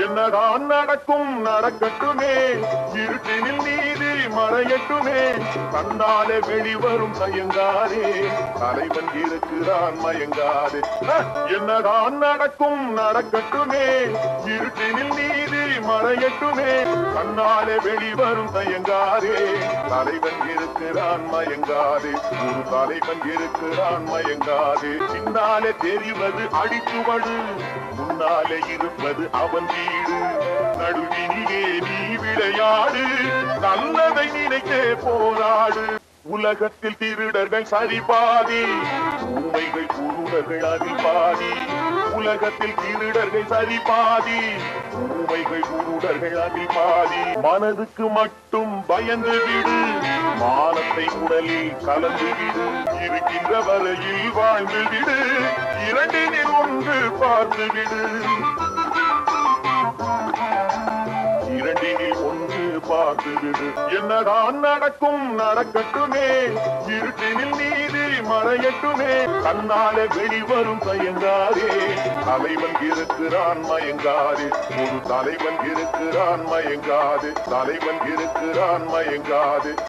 என்னதான் நடக்கும் நடக்கட்டுமே இருட்டினில் நீதி மறையட்டுமே கண்ணாலே வெளிவரும் தயங்காதே தலைவன் இருக்கிறான் மயங்காதே அஹ், என்னதான் நடக்கும் நடக்கட்டுமே இருட்டினில் நீதி மறையட்டுமே கண்ணாலே வெளிவரும் தயங்காதே தலைவன் இருக்கிறான் மயங்காதே ஒரு தலைவன் இருக்கிறான் மயங்காதே பின்னாலே தெரிவது அடிச்சுவடு முன்னாலே இருப்பது அவன் வீடு நடுவினிலே நீ விளையாடு நல்லதை நினைத்தே போராடு உலகத்தில் திருடர்கள் சரி பாதி ஊமைகள் குருடர்கள் அதில் பாதி உலகத்தில் திருடர்கள் சரி பாதி ஊமைகள் குருடர்கள் அதில் பாதி மனதுக்கு மட்டும் பயந்து விடு மானத்தை உடலில் கலந்து விடு இருக்கின்ற வரையில் வாழ்ந்து விடு இரண்டினில் ஒன்று பார்த்து விடு இரண்டினில் ஒன்று பார்த்து விடு என்னதான் நடக்கும் நடக்கட்டுமே இருட்டினில் நீதி மறையட்டுமே கண்ணாலே வெளிவரும் தயங்காதே தலைவன் இருக்கிறான் மயங்காதே ஒரு தலைவன் இருக்கிறான் மயங்காதே தலைவன் இருக்கிறான் மயங்காதே